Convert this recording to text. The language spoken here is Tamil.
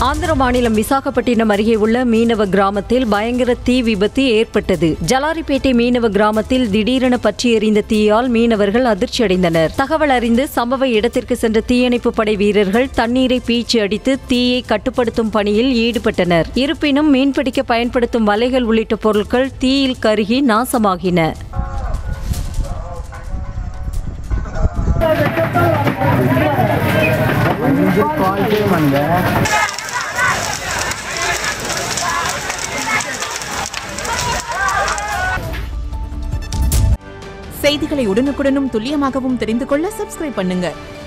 ஆந்திர மாநிலம் விசாகப்பட்டினம் அருகே உள்ள மீனவ கிராமத்தில் பயங்கர தீ விபத்து ஏற்பட்டது ஜலாரிப்பேட்டை மீனவ கிராமத்தில் திடீரென பற்றி எறிந்த தீயால் மீனவர்கள் அதிர்ச்சியடைந்தனர் தகவல் அறிந்து சம்பவ இடத்திற்கு சென்ற தீயணைப்பு படை வீரர்கள் தண்ணீரை பீச்சி அடித்து தீயை கட்டுப்படுத்தும் பணியில் ஈடுபட்டனர் இருப்பினும் மீன்பிடிக்க பயன்படுத்தும் வலைகள் உள்ளிட்ட பொருட்கள் தீயில் கருகி நாசமாகின செய்திகளை உடனுக்குடனும் துல்லியமாகவும் தெரிந்து கொள்ள சப்ஸ்கிரைப் பண்ணுங்க